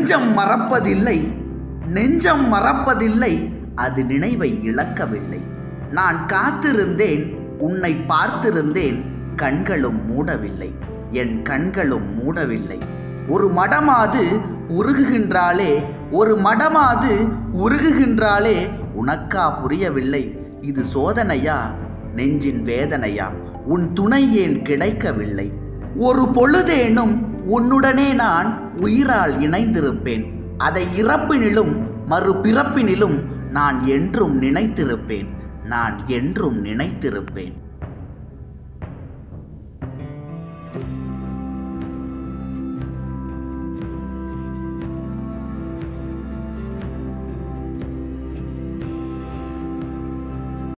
நெஞ்சம் மறப்பதில்லை நெஞ்சம் மறப்பதில்லை அது நினைவை இழக்கவில்லை நான் காத்திருந்தேன் உன்னை பார்த்திருந்தேன் கண்களும் மூடவில்லை என் கண்களும் மூடவில்லை ஒரு மடமாது உருகுகின்றாளே ஒரு மடமாது உருகுகின்றாளே உனக்கா புரியவில்லை இது சோதனையா நெஞ்சின் வேதனையா உன் துணை ஏன் கிடைக்கவில்லை ஒரு பொழுதேனும் உன்னுடனே நான் உயிரால் இணைந்திருப்பேன் அதை இறப்பினிலும் மறுபிறப்பினிலும் நான் என்றும் நினைத்திருப்பேன் நான் என்றும் நினைத்திருப்பேன்